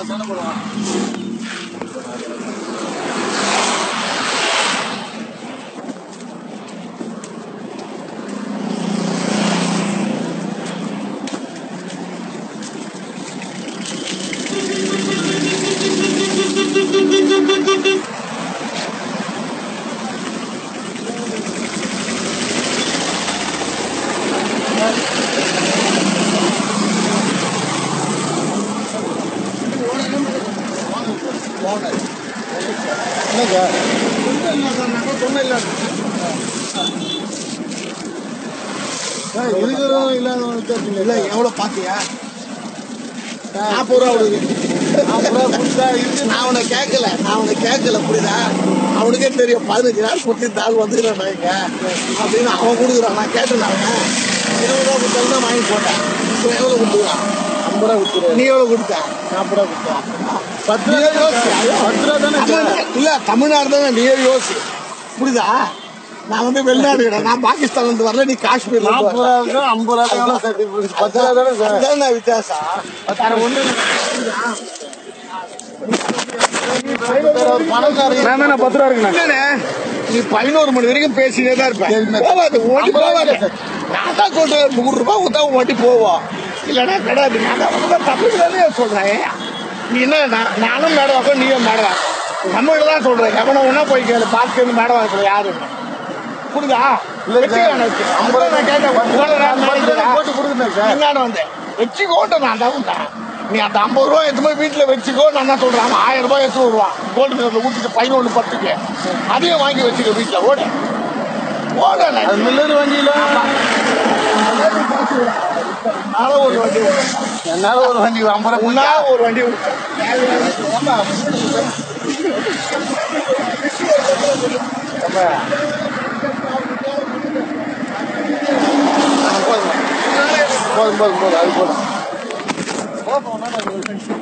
இருக்கிறதும் இல்லாதவங்க வித்தியாசம் இல்ல எவ்வளவு பாத்தியா நாற்பது ரூபா விடுது நாற்பது ரூபா கொடுத்தா இருக்கு நான் அவனை கேட்கல நான் அவனை கேட்கல புரியுதா அவனுக்கே தெரியும் பதினஞ்சு நாள் குத்தி தாள் வந்துக்கிறேன் இங்க அப்படின்னு அவன் கொடுக்குறான் நான் கேட்டேன் அவன் இருபது ரூபா கொடுத்தாலும் தான் வாங்கி போட்டேன் இவன் எவ்வளவு கொடுத்துருக்கான் ஐம்பது ரூபா கொடுத்துரு நீ எவ்வளவு கொடுத்த நாற்பது ரூபா கொடுத்தா பத்து நீ ரூபா யோசி. பத்து ரூபா தானே சார் தமிழ்நாடு- இல்ல தமிழ்நாடு தானே நீ யோசி புரியுதா நான் வந்து வெளிநாடு கிடையாது நான் பாகிஸ்தான்ல இருந்து வரல நீ காஷ்மீர்ல இருந்து நாற்பது வரல. ரூபாய்க்கு ஐம்பது ரூபா எவ்வளோ சார் difference? பத்து ரூபா தானே சார் அதுதானே வித்தியாசம் வேற ஒண்ணும் இல்ல. பணக்காரங்க நான் தானே பத்து ரூபா இருக்குண்ணா என்னண்ணே, நீ பதினோரு மணி வரைக்கும் பேசிட்டே தான் இருப்ப சரிண்ணே. போவாது ஓட்டி ஐம்பது ரூபா போவாது சார். நான் தான் சொல்றேன் நூறு ரூபாய் கொடுத்தா ஓட்டி போவோம் இல்லைன்னா கிடையாது நான் தான் உனக்கு தான் தமிழ் தானே சொல்றேன் நீ என்ன நான் நானும் மேடம் வாக்கம் நீயும் மேடம் வாக்கம் தமிழ் தான் சொல்றேன் எவனை ஒன்னா போய் கேளு பார்த்து மேடம் வாக்கல யாரு புரியுதா இல்ல வெற்றி சார். எனக்கு ஐம்பது நான் கேட்டேன் பத்து போன ரூபா நேரம் பத்து ரூபா நினைக்கிறேன். போட்டு கொடுங்க சார் என்னன்னு வந்தேன் வச்சு கோட்டை நான் தான் உண்டேன். நீ அந்த ஐம்பது ரூபா எடுத்து போய் வீட்டுல வச்சுக்கோ நான் தான் சொல்றேன் அவன் ஆயிரம் ரூபாய் எடுத்து வருவான் கோல்டு பேப்பர்ல ஊத்திட்டு பதினொன்று பத்துக்கு அதையும் வாங்கி வச்சுக்க வீட்டுல ஓட ஓட அது மில்லர் வண்டியில என்னால ஒரு வண்டி ஓடும். என்னால ஒரு வண்டி ஐம்பது ரூபா உன்னால ஒரு வண்டி ஓடும். போதும் போதும் போதும் அது போதும்